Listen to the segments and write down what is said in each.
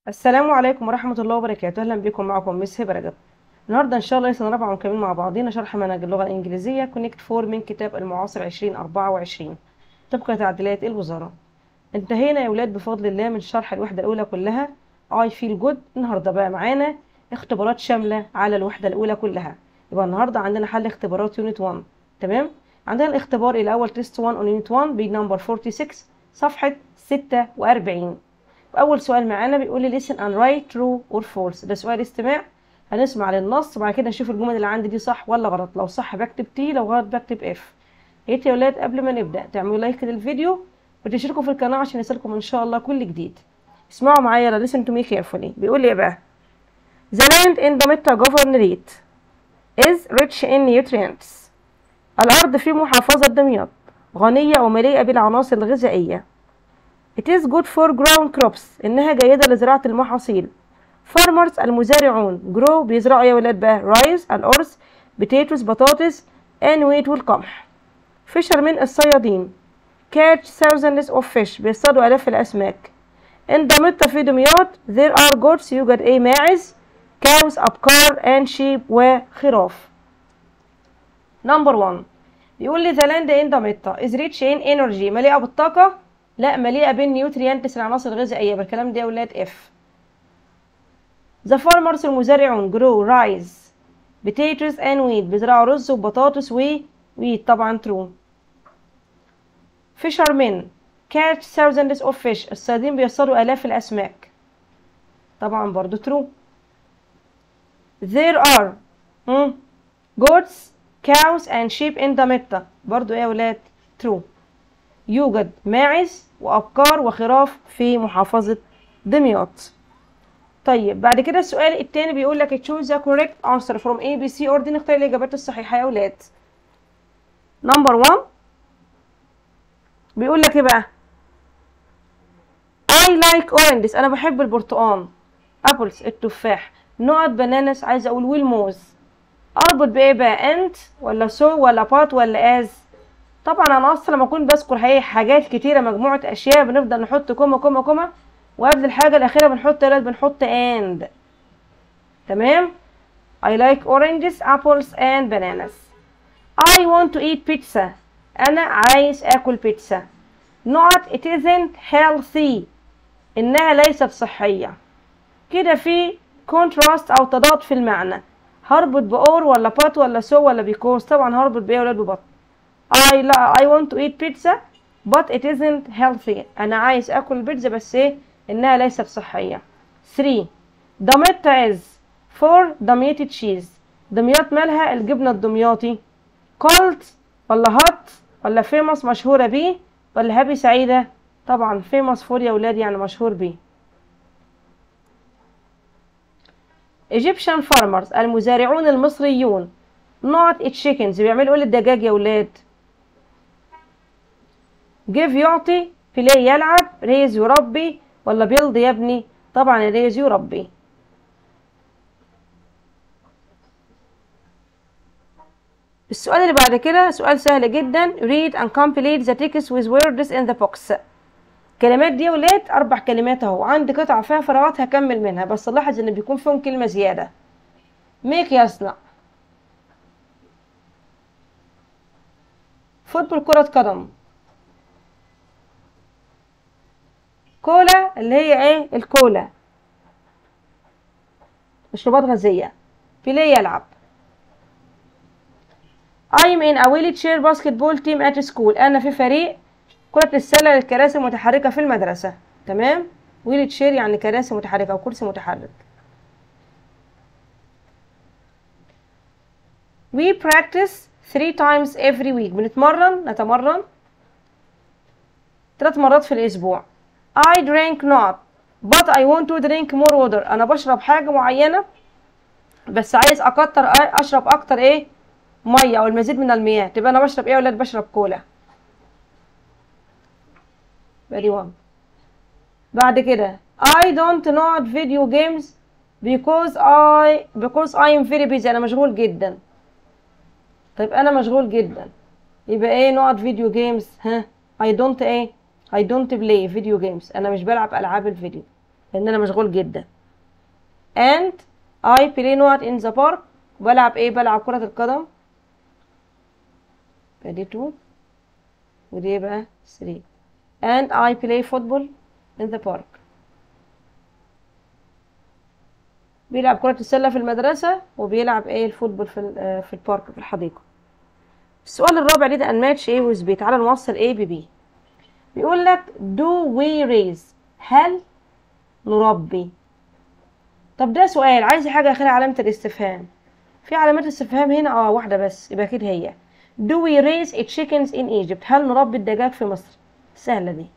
السلام عليكم ورحمة الله وبركاته أهلا بكم معكم مس هبة رجب النهاردة إن شاء الله لسه رابعة ونكمل مع بعضينا شرح منهج اللغة الإنجليزية كونكت فور من كتاب المعاصر 2024 طبق تعديلات الوزارة انتهينا يا ولاد بفضل الله من شرح الوحدة الأولى كلها I feel good النهاردة بقى معانا اختبارات شاملة على الوحدة الأولى كلها يبقى النهاردة عندنا حل اختبارات يونت 1 تمام عندنا الاختبار الأول تيست 1 on يونت 1 بنمبر 46 صفحة 46 أول سؤال معانا بيقول لي listen and write true or false ده سؤال استماع هنسمع للنص وبعد كده نشوف الجمل اللي عندي دي صح ولا غلط لو صح بكتب تي لو غلط بكتب اف يا ولاد قبل ما نبدأ تعملوا لايك للفيديو وتشتركوا في القناة عشان يصلكم إن شاء الله كل جديد اسمعوا معايا يلا listen to me carefully بيقول لي ايه بقى The land in the Meta Governorate is rich in nutrients الأرض في محافظة دمياط غنية ومليئة بالعناصر الغذائية It is good for ground crops إنها جيدة لزراعة المحاصيل farmers المزارعون grow بيزرعوا يا ولاد بقى rice الأرز potatoes بطاطس and wheat والقمح fishermen الصيادين catch thousands of fish بيصطادوا آلاف الأسماك in دمياط في دمياط there are goats يوجد إيه ماعز cows أبقار and sheep وخراف number one بيقول لي the land in دمياط is rich in energy مليئة بالطاقة لا مليئة بالنيوتريانتس العناصر الغذائية بالكلام ده يا ولاد اف The farmers المزارعون grow rice potatoes and wheat بيزرعوا رز وبطاطس و wheat طبعا true fishermen catch thousands of fish الصيادين بيصطادوا آلاف الأسماك طبعا برضو true there are hmm, goats cows and sheep in the برضو ايه يا ولاد true يوجد ماعز وأبقار وخراف في محافظة دمياط طيب بعد كده السؤال التاني بيقول لك choose the correct answer from A B C order نختار الإجابات الصحيحة يا أولاد نمبر 1 بيقول لك إيه بقى I like oranges أنا بحب البرتقال apples التفاح نقط بنانس عايزة أقول والموز أربط بإيه بقى أنت ولا سو ولا بات ولا از طبعا انا اصلا لما اكون بذكر هي حاجات كتيره مجموعه اشياء بنفضل نحط كوما كوما كوما وقبل الحاجه الاخيره بنحط ولاد بنحط and تمام I like oranges apples and bananas I want to eat pizza انا عايز اكل بيتزا not it isn't healthy انها ليست صحيه كده في contrast او تضاد في المعنى هربط بأور ولا بات ولا سو ولا بيكوز طبعا هربط بإيه ولاد ببط I لا I want to eat pizza but it isn't healthy أنا عايز أكل البيتزا بس إيه إنها ليست صحية 3 دمياط is for دمياطي تشيز دمياط مالها الجبنة الدمياطي cult ولا hot ولا famous مشهورة بيه ولا هابي سعيدة طبعا famous for يا ولاد يعني مشهور بيه Egyptian farmers المزارعون المصريون not chickens بيعملوا ايه للدجاج يا ولاد give يعطي play يلعب raise يربي ولا build يبني طبعا raise يربي السؤال اللي بعد كده سؤال سهل جدا read and complete the text with words in the box كلمات دي يا ولاد اربع كلمات اهو عندي قطعه فيها فراغات هكمل منها بس لاحظ ان بيكون فيهم كلمه زياده make يصنع فوتبول كرة قدم كولا اللي هي ايه الكولا مشروبات غازية بيلي يلعب I'm in a wheelchair basketball team at school أنا في فريق كرة السلة للكراسي المتحركة في المدرسة تمام wheelchair يعني كراسي متحركة أو كرسي متحرك We practice three times every week بنتمرن نتمرن ثلاث مرات في الأسبوع I drink not but I want to drink more water أنا بشرب حاجة معينة بس عايز أكتر أشرب أكتر إيه مية أو المزيد من المياه تبقى أنا بشرب إيه يا ولاد بشرب كولا very one بعد كده I don't not video games because I because I am very busy أنا مشغول جدا طيب انا مشغول جدا يبقى ايه نقعد فيديو جيمز ها I don't ايه I don't play video games انا مش بلعب العاب الفيديو ان انا مشغول جدا and I play not in the park بلعب ايه بلعب كرة القدم دي 2 ودي بقى 3 and I play football in the park بيلعب كرة السلة في المدرسة وبيلعب ايه الفوتبول في ال- في البارك في الحديقة السؤال الرابع ليه ده unmatch A with B تعالى نوصل A ب B بيقول لك do we raise هل نربي طب ده سؤال عايز حاجة آخرها علامة الاستفهام في علامات استفهام هنا اه واحدة بس يبقى أكيد هي do we raise chickens in Egypt هل نربي الدجاج في مصر سهلة دي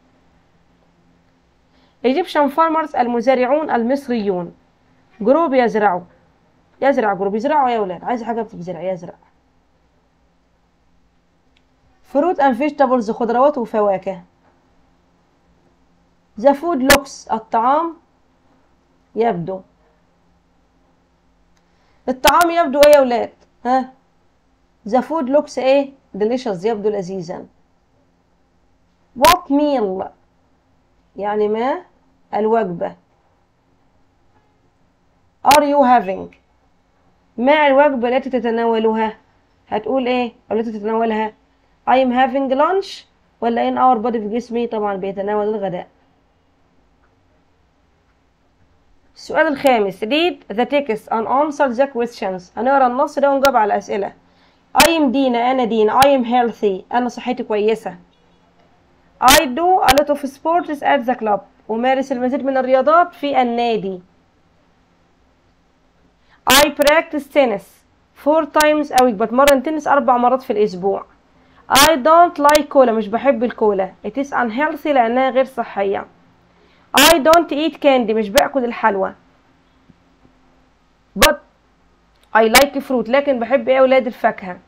Egyptian farmers المزارعون المصريون جروب يزرعوا يزرع جروب يزرعوا يا ولاد عايز حاجة بتزرع يزرع فروت and vegetables خضروات وفواكه The food looks الطعام يبدو الطعام يبدو ايه يا ولاد ها The food looks ايه delicious يبدو لذيذا What meal يعني ما الوجبة Are you having ما الوجبة التي تتناولها هتقول ايه أو التي تتناولها I am having lunch ولا in our body في جسمي طبعا بيتناول الغداء السؤال الخامس read the text and answer the questions هنقرا النص ده ونجاوب على الأسئلة I am دينا أنا دينا I am healthy أنا صحتي كويسة I do a lot of sports at the club أمارس المزيد من الرياضات في النادي I practice tennis four times a week بتمرن تنس أربع مرات في الأسبوع I don't like cola مش بحب الكولا it is unhealthy لأنها غير صحية I don't eat candy مش باكل الحلوى but I like fruit لكن بحب ايه اولاد الفاكهة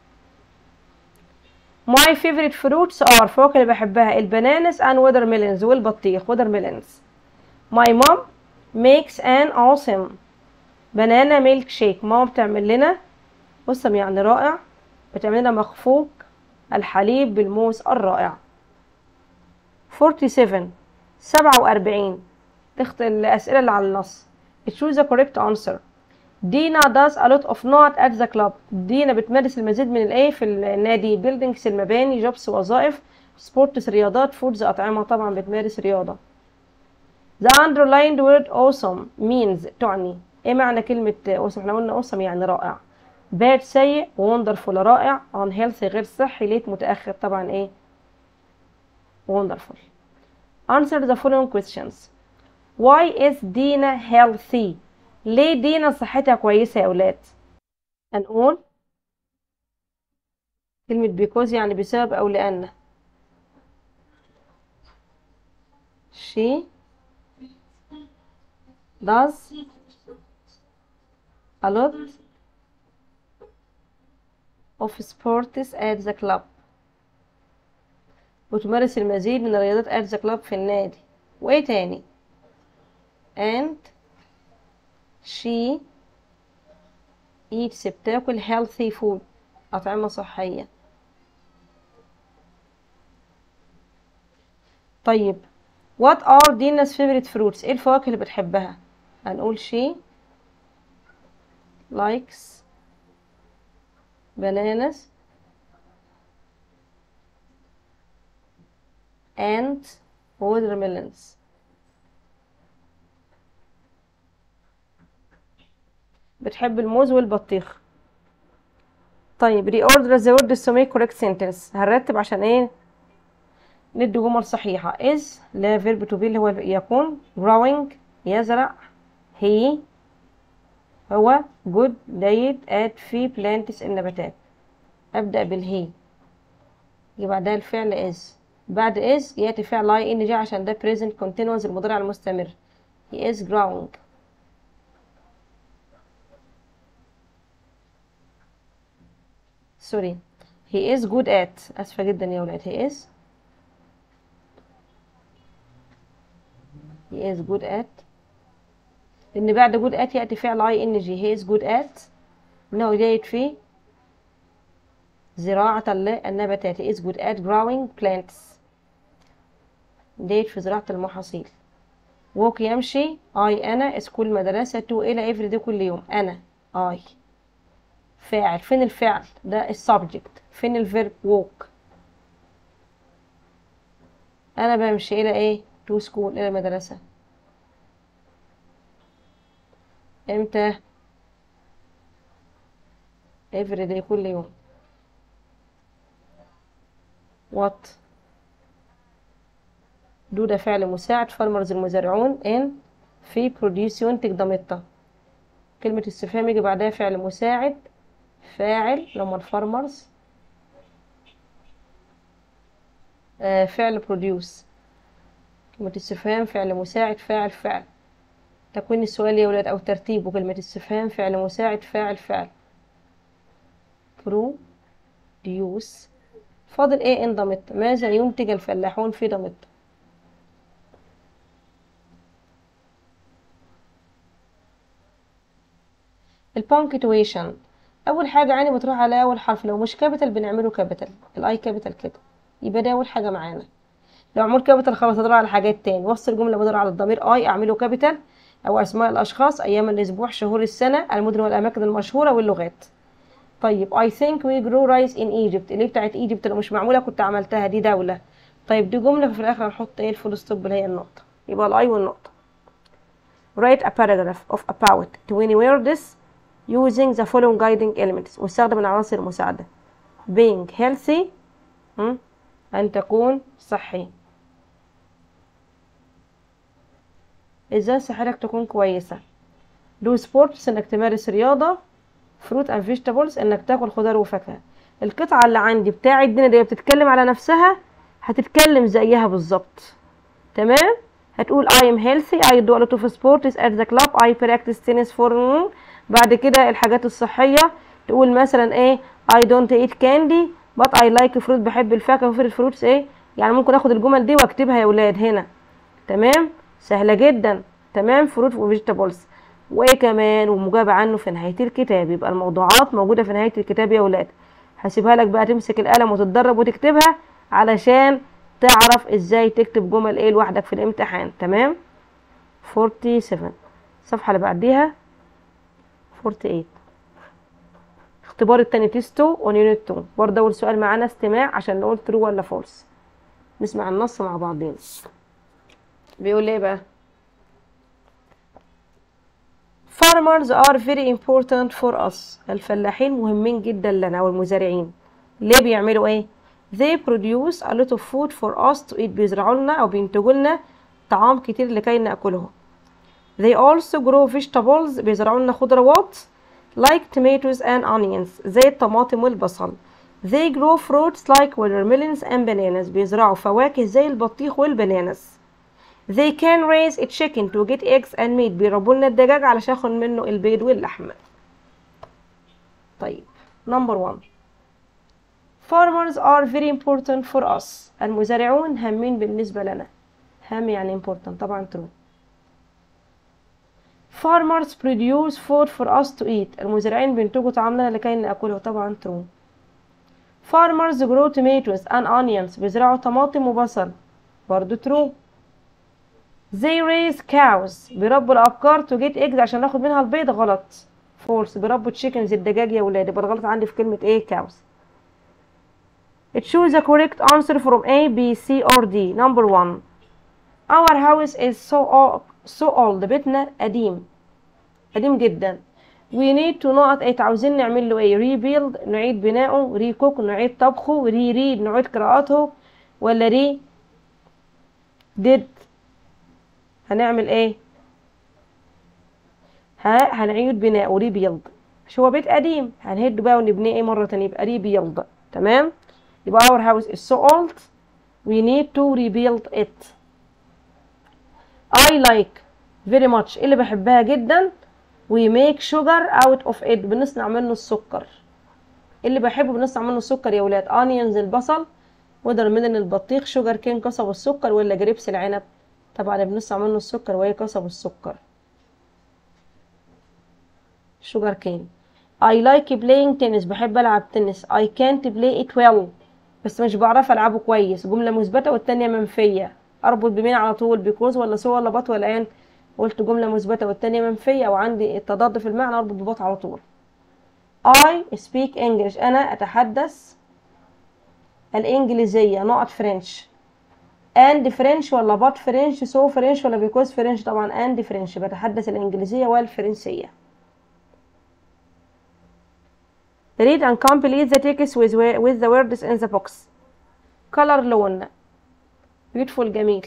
My favorite fruits are فواكه اللي بحبها البنانس and watermelons والبطيخ watermelons My mom makes an awesome banana milk shake ماما بتعمل لنا بصم يعني رائع بتعمل لنا مخفوق الحليب بالموز الرائع 47 سبعة وأربعين تخت الأسئلة اللي على النص choose the correct answer دينا does a lot of not at the club دينا بتمارس المزيد من الايه في النادي buildings المباني jobs وظائف sports رياضات foods أطعمة طبعا بتمارس رياضة the underlined word awesome means تعني ايه معنى كلمة awesome احنا قلنا awesome يعني رائع bad سيء wonderful رائع unhealthy غير صحي late متأخر طبعا ايه wonderful answer the following questions why is دينا healthy ليه دينا صحتها كويسة يا أولاد هنقول كلمة because يعني بسبب أو لأن she does a lot of sports at the club وتمارس المزيد من الرياضات at the club في النادي وايه تاني and she eats بتاكل healthy food أطعمة صحية طيب what are Dina's favorite fruits ايه الفواكه اللي بتحبها هنقول she likes bananas and watermelons بتحب الموز والبطيخ طيب reorder the words to make correct sentence هنرتب عشان ايه ندي جمل صحيحة is لا verb to be اللي هو يكون growing يزرع he هو good جيد at في plants النباتات أبدأ بالهي يجي بعدها الفعل is بعد is يأتي فعل I إن جي عشان ده present continuous المضارع المستمر he is growing سوري he is good at اسفه جدا يا ولاد he is he is good at لان بعد good at ياتي فعل اي ان جي he is good at انه جيد في زراعة النباتات he is good at growing plants جيد في زراعة المحاصيل walk يمشي I أنا school مدرسة to إلى every day كل يوم أنا I فاعل فين الفعل ده السبجكت فين الفيرب walk أنا بمشي إلى إيه to school إلى المدرسة امتى every day كل يوم what do ده فعل مساعد farmers المزارعون in في produce ينتج ضميرته كلمة استفهام يجي بعدها فعل مساعد فاعل لما الفارمرز آه فعل produce كلمة استفهام فعل مساعد فاعل فعل تكوين السؤال يا ولاد أو ترتيبه كلمة استفهام فعل مساعد فاعل فعل produce فاضل ايه ان ضمت ماذا ينتج الفلاحون في ضمت البونكتويشن اول حاجه عيني بتروح على اول حرف لو مش كابيتال بنعمله كابيتال الاي كابيتال كده يبقى ده اول حاجه معانا لو عمول كابيتال خلاص ادور على حاجات تاني وسط الجمله بدور على الضمير اي اعمله كابيتال او اسماء الاشخاص ايام الاسبوع شهور السنه المدن والاماكن المشهوره واللغات طيب I think we grow rice in Egypt اللي بتاعت Egypt لو مش معمولة كنت عملتها دي دولة طيب دي جملة ففي الآخر هنحط ايه الفول ستوب اللي هي النقطة يبقى الأي والنقطة write a paragraph of about 20 words using the following guiding elements واستخدم العناصر المساعدة being healthy م? أن تكون صحي ازاي صحتك تكون كويسة do sports انك تمارس رياضة فروت اند فيجيتابلز انك تاكل خضار وفاكهه القطعه اللي عندي بتاع الدنيا دي بتتكلم على نفسها هتتكلم زيها بالظبط تمام هتقول I am healthy I do a lot of sports at the club I practice tennis for بعد كده الحاجات الصحية تقول مثلا ايه I don't eat candy but I like fruit بحب الفاكهة وفرد فروتس ايه يعني ممكن اخد الجمل دي واكتبها يا ولاد هنا تمام سهلة جدا تمام فروت وفيجيتابلز وايه كمان ومجابة عنه في نهاية الكتاب يبقى الموضوعات موجودة في نهاية الكتاب يا ولاد هسيبها لك بقى تمسك القلم وتتدرب وتكتبها علشان تعرف ازاي تكتب جمل ايه لوحدك في الامتحان تمام 47 الصفحة اللي بعديها 48 اختبار التاني تيستو اون يونت 2 برضه اول سؤال معانا استماع عشان نقول ترو ولا فولس نسمع النص مع بعضين بيقول ايه بقى farmers are very important for us الفلاحين مهمين جدا لنا والمزارعين ليه بيعملوا ايه they produce a lot of food for us to eat بيزرعوا لنا او بينتجوا لنا طعام كتير لكي ناكله they also grow vegetables بيزرعوا لنا خضروات like tomatoes and onions زي الطماطم والبصل they grow fruits like watermelons and bananas بيزرعوا فواكه زي البطيخ والبنانس They can raise a chicken to get eggs and meat بيربوا لنا الدجاج علشان ياخد منه البيض واللحم طيب number one farmers are very important for us المزارعون هامين بالنسبة لنا هام يعني important طبعا true farmers produce food for us to eat المزارعين بينتجوا طعام لنا لكي ناكله طبعا true farmers grow tomatoes and onions بيزرعوا طماطم وبصل برضو true they raise cows بيربوا الأبقار to get eggs عشان ناخد منها البيض غلط false بيربوا chickens الدجاج يا ولاد يبقى الغلط عندي في كلمة ايه cows choose the correct answer from A, B, C or D number one our house is so old, so old بيتنا قديم قديم جدا we need to not it عاوزين نعمل له ايه rebuild نعيد بناؤه recook نعيد طبخه reread نعيد قراءته ولا ري did هنعمل ايه ها هنعيد بناء ريبيلد مش هو بيت قديم هنهده بقى ونبنيه ايه مره تانية يبقى ريبيلد تمام يبقى our house is so old we need to rebuild it I like very much اللي بحبها جدا we make sugar out of it بنصنع منه السكر اللي بحبه بنصنع منه السكر يا ولاد onions البصل ودر من البطيخ شوجر كين قصب السكر ولا جريبس العنب طبعا بنصنع منه السكر وهي قصب السكر شوجر كين I like playing tennis بحب ألعب تنس I can't play it well بس مش بعرف ألعبه كويس جملة مثبتة والتانية منفية اربط بمين على طول بيكوز ولا سو ولا بط ولا ان قلت جمله مثبته والتانية منفيه وعندي التضاد في المعنى اربط ببط على طول I speak English انا اتحدث الانجليزيه نقط فرنش and فرنش ولا بط فرنش سو فرنش ولا بيكوز فرنش طبعا and فرنش بتحدث الانجليزيه والفرنسيه read and complete the text with, with the words in the box color لون beautiful جميل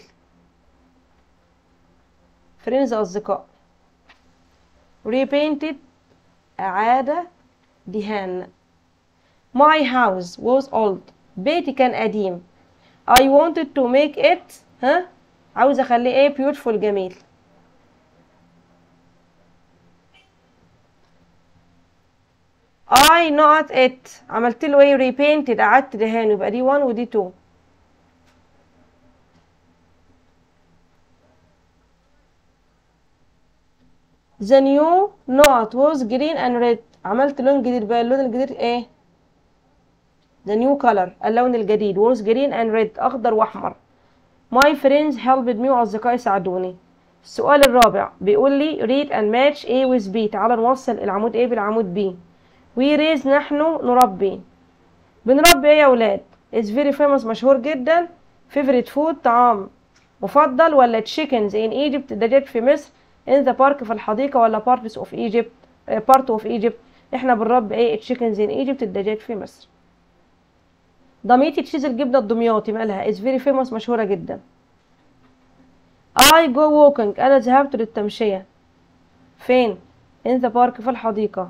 friends أصدقاء repainted أعاد دهان my house was old بيتي كان قديم I wanted to make it ها عاوز اخليه ايه beautiful جميل I not it عملت له ايه repainted قعدت دهان يبقى دي 1 ودي 2 The new not was green and red عملت لون جديد بقى اللون الجديد ايه The new color اللون الجديد was green and red أخضر وأحمر My friends helped me وأصدقائي ساعدوني السؤال الرابع بيقول لي read and match A with B تعال نوصل العمود A بالعمود B we raise نحن نربي بنربي ايه يا ولاد is very famous مشهور جدا favorite food طعام مفضل ولا chickens in Egypt دجاج في مصر in the park في الحديقة ولا parts of Egypt part of Egypt احنا بنربي ايه chickens in Egypt الدجاج في مصر دمياطي تشيز الجبنة الدمياطي مالها is very famous مشهورة جدا I go walking أنا ذهبت للتمشية فين in the park في الحديقة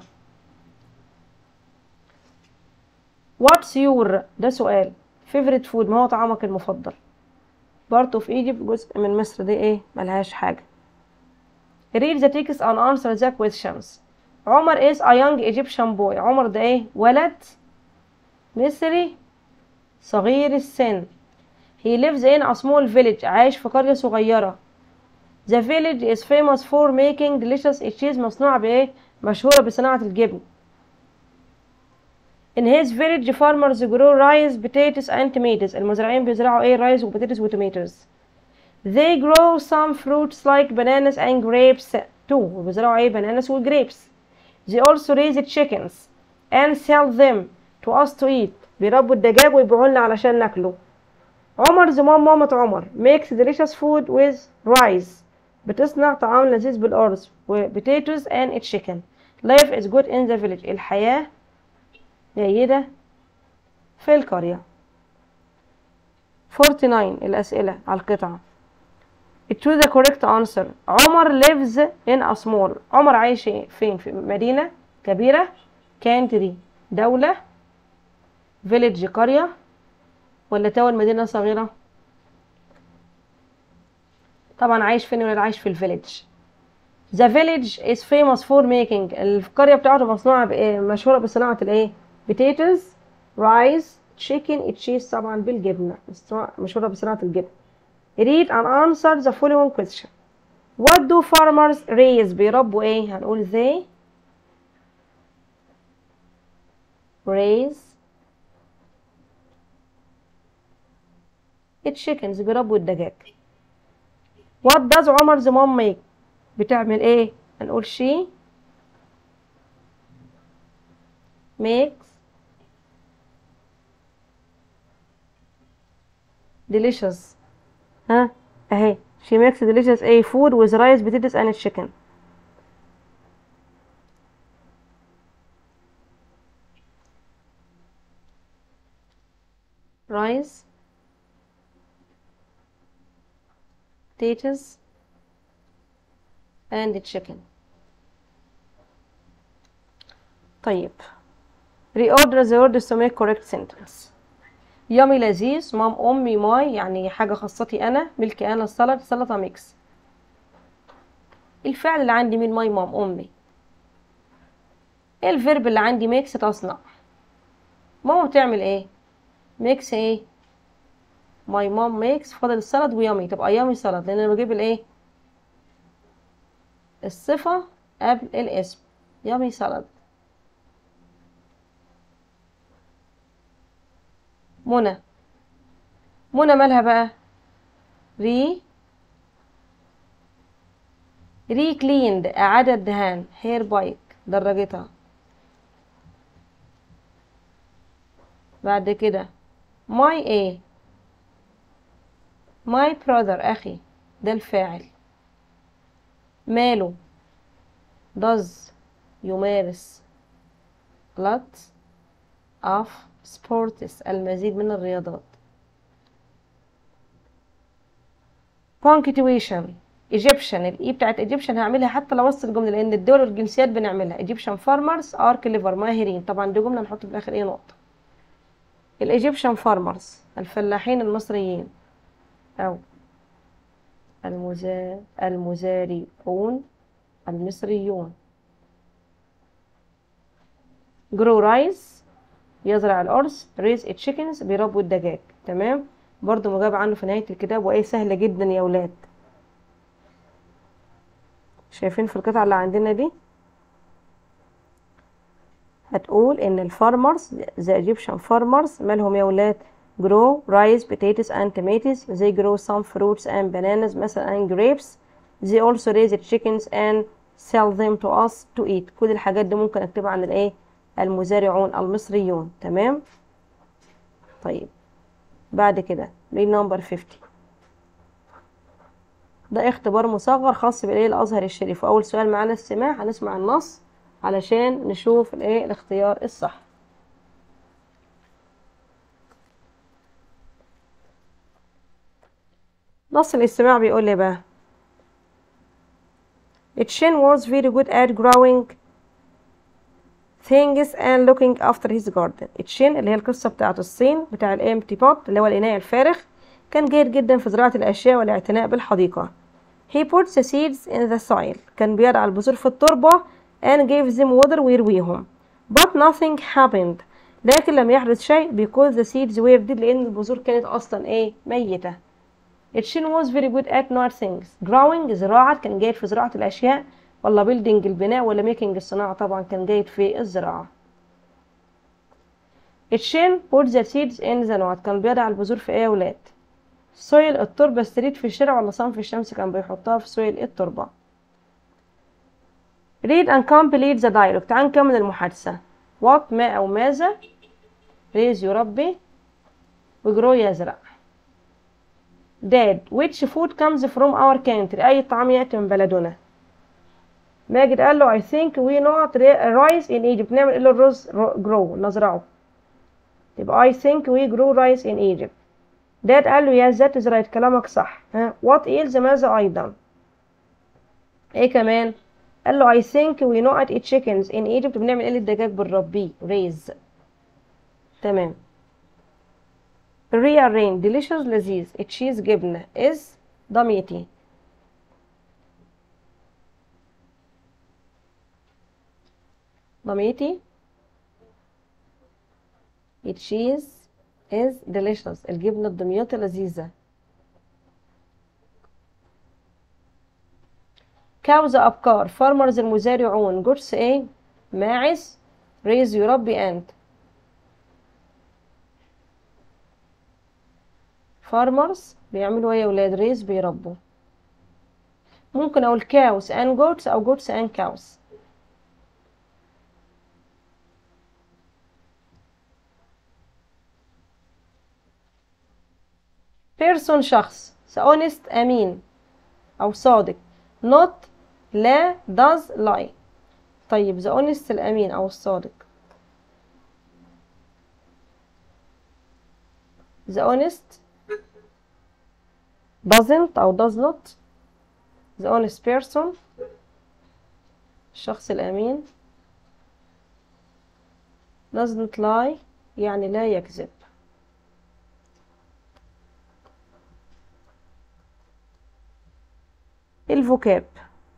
What's your ده سؤال favorite food ما هو طعامك المفضل part of Egypt جزء من مصر دي ايه ملهاش حاجة read the text and answer the questions عمر is a young Egyptian boy عمر ده ايه ولد مصري صغير السن he lives in a small village عايش في قرية صغيرة the village is famous for making delicious cheese مصنوع بايه مشهورة بصناعة الجبن in his village farmers grow rice potatoes and tomatoes المزارعين بيزرعوا ايه رايس وبوتيتوس وتوماتوز they grow some fruits like bananas and grapes too وبيزرعوا ايه bananas وgrapes they also raise chickens and sell them to us to eat بيربوا الدجاج ويبيعوا لنا علشان ناكله عمر زمان مامة عمر makes delicious food with rice بتصنع طعام لذيذ بالأرز و potatoes and chicken life is good in the village الحياة جيدة في القرية 49 الأسئلة على القطعة choose the correct answer عمر lives in a small عمر عايش فين في مدينة كبيرة country دولة فيليج قرية ولا تاون مدينة صغيرة طبعا عايش فين ولا عايش في الفيليج The village is famous for making القرية بتاعته مصنوعة بإيه مشهورة بصناعة الإيه potatoes rice chicken cheese طبعا بالجبنة مشهورة بصناعة الجبنة read and answer the following question What do farmers raise بيربوا إيه هنقول they raise chickens بيربوا الدجاج what does عمر's mom make بتعمل ايه هنقول she makes delicious ها اهي she makes delicious a food with rice potatoes and chicken rice potatoes and chicken طيب reorder the words to make correct sentence يامي لذيذ مام امي ماي يعني حاجة خاصتي انا ملكي انا السلطة سلطة ميكس الفعل اللي عندي مين ماي مام امي ايه الفيرب اللي عندي ميكس تصنع ماما بتعمل ايه ميكس ايه ماي مام ميكس فاضل السلد ويامي تبقى يامي سلد لان انا بجيب الايه الصفة قبل الاسم يامي سلد منى منى مالها بقى ري ريكليند إعادة دهان هير بايك دراجتها بعد كده ماي ايه ماي براذر أخي ده الفاعل ماله does يمارس lot of sports المزيد من الرياضات punctuation Egyptian الاي بتاعت Egyptian هعملها حتى لو وسط الجمله لان الدول والجنسيات بنعملها Egyptian farmers are clever ماهرين طبعا دي جمله نحط في الاخر ايه نقطه الايجيبشن فارمرز الفلاحين المصريين او المزا... المزارعون المصريون grow rice يزرع الأرز raise chickens بيربوا الدجاج تمام برضو مجاب عنه في نهاية الكتاب وإيه سهلة جدا يا ولاد شايفين في القطعة اللي عندنا دي هتقول إن الفارمرز the Egyptian farmers مالهم يا ولاد grow rice potatoes and tomatoes they grow some fruits and bananas مثلا and grapes they also raise chickens and sell them to us to eat كل الحاجات دي ممكن اكتبها عن الايه المزارعون المصريون تمام طيب بعد كده ريد نمبر 50 ده اختبار مصغر خاص بالايه الازهر الشريف اول سؤال معانا السماع هنسمع النص علشان نشوف الايه الاختيار الصح نص الاستماع بيقول لي بقى Chen was very good at growing things and looking after his garden. Chen اللي هي القصة بتاعت الصين بتاع الامتي بوت اللي هو الإناء الفارغ كان جيد جدا في زراعة الأشياء والاعتناء بالحديقة. He put the seeds in the soil. كان بيرعى البذور في التربة and gave them water ويرويهم. But nothing happened. لكن لم يحدث شيء because the seeds were dead لأن البذور كانت أصلا إيه ميتة. Chen was very good at nothing. Growing زراعة كان جيد في زراعة الأشياء ولا building البناء ولا making الصناعة طبعا كان جيد في الزراعة. Chen put the seeds in the nut كان بيضع البذور في ايه يا ولاد؟ soil التربة استريت في الشارع ولا صنف الشمس كان بيحطها في soil التربة. read and complete the dialogue تعال نكمل المحادثة. what ما أو ماذا raise يربي وgrow يزرع. Dad, which food comes from our country? أي طعام يأتي من بلدنا؟ ماجد قال له I think we not rice in Egypt نعمل له الرز grow نزرعه يبقى I think we grow rice in Egypt Dad قال له yes that is right كلامك صح ها what else ماذا أيضا إيه كمان قال له I think we not eat chickens in Egypt بنعمل إيه للدجاج بنربيه raise تمام rearrange delicious لذيذ تشيز جبنة is ضميتي ضميتي cheese is delicious الجبنة الدمياطي لذيذة cows أبقار farmers المزارعون جرس ايه ماعز raise يربي أنت farmers بيعملوا ايه يا ولاد raise بيربوا ممكن اقول cows and goats او goats and cows person شخص honest أمين أو صادق not لا does lie طيب the honest الأمين أو الصادق the honest doesn't أو does not the honest person الشخص الأمين doesn't lie يعني لا يكذب الفوكاب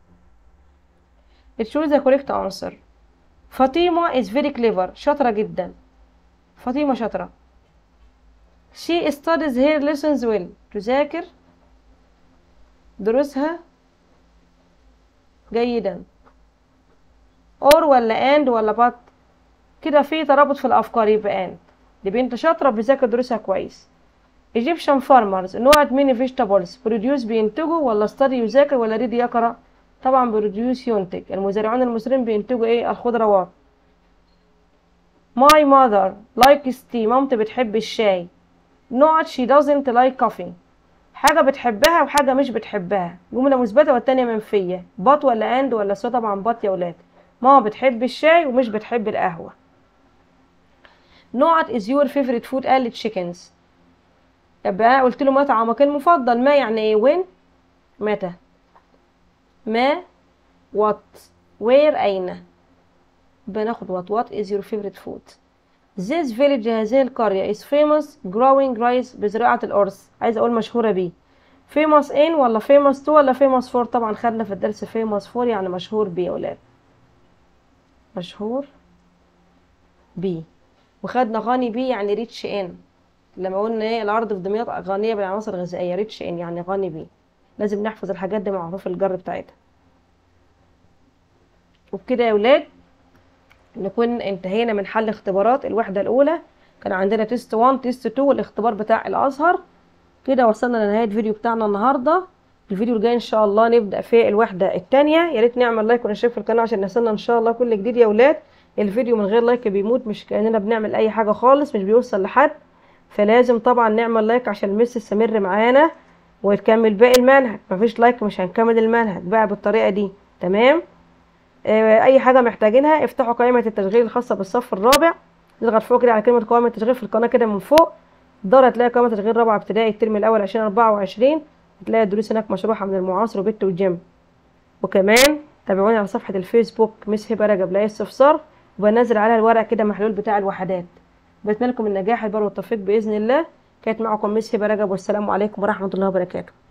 choose the correct answer فاطمة is very clever شاطرة جدا فاطمة شاطرة she studies her lessons well تذاكر دروسها جيدا or ولا and ولا but كده في ترابط في الأفكار يبقى and دي بنت شاطرة بتذاكر دروسها كويس Egyptian farmers نوع many vegetables produce بينتجوا ولا study يذاكر ولا read يقرأ طبعا produce ينتج المزارعون المصريين بينتجوا ايه الخضروات My mother likes tea مامتي بتحب الشاي نوع she doesn't like coffee حاجة بتحبها وحاجة مش بتحبها جملة مثبتة والتانية منفية بط ولا اند ولا سو طبعا بط يا ولاد ماما بتحب الشاي ومش بتحب القهوة نوع is your favorite food قالت chickens يبقى قلت له ما طعامك المفضل ما يعني ايه وين متى ما what where أين بناخد what what is your favorite food this village هذه القرية is famous growing rice بزراعة الأرز عايز أقول مشهورة بيه famous in ولا famous to ولا famous for طبعا خدنا في الدرس famous for يعني مشهور بيه يا ولاد مشهور بيه وخدنا غني بيه يعني ريتش ان لما قلنا ايه الأرض في دمياط غنية بالعناصر الغذائية ريتش ان يعني غني بيه لازم نحفظ الحاجات دي مع حروف الجر بتاعتها وبكده يا ولاد نكون انتهينا من حل اختبارات الوحدة الأولى كان عندنا تيست 1 تيست 2 والاختبار بتاع الأزهر كده وصلنا لنهاية الفيديو بتاعنا النهاردة الفيديو الجاي إن شاء الله نبدأ في الوحدة التانية يا ريت نعمل لايك ونشترك في القناة عشان نستنى إن شاء الله كل جديد يا ولاد الفيديو من غير لايك بيموت مش كأننا بنعمل أي حاجة خالص مش بيوصل لحد فلازم طبعا نعمل لايك عشان المس تستمر معانا وتكمل باقي المنهج مفيش لايك مش هنكمل المنهج بقى بالطريقة دي تمام اي حاجه محتاجينها افتحوا قائمه التشغيل الخاصه بالصف الرابع نضغط فوق كده على كلمه قائمه التشغيل في القناه كده من فوق تقدر هتلاقي قائمه تشغيل رابعه ابتدائي الترم الاول 2024 هتلاقي الدروس هناك مشروحه من المعاصر وبت وجيم وكمان تابعوني على صفحه الفيسبوك مس هبه رجب لاي استفسار وبنزل عليها الورق كده محلول بتاع الوحدات بتمنى لكم النجاح البر والتوفيق باذن الله كانت معكم مس هبه رجب والسلام عليكم ورحمه الله وبركاته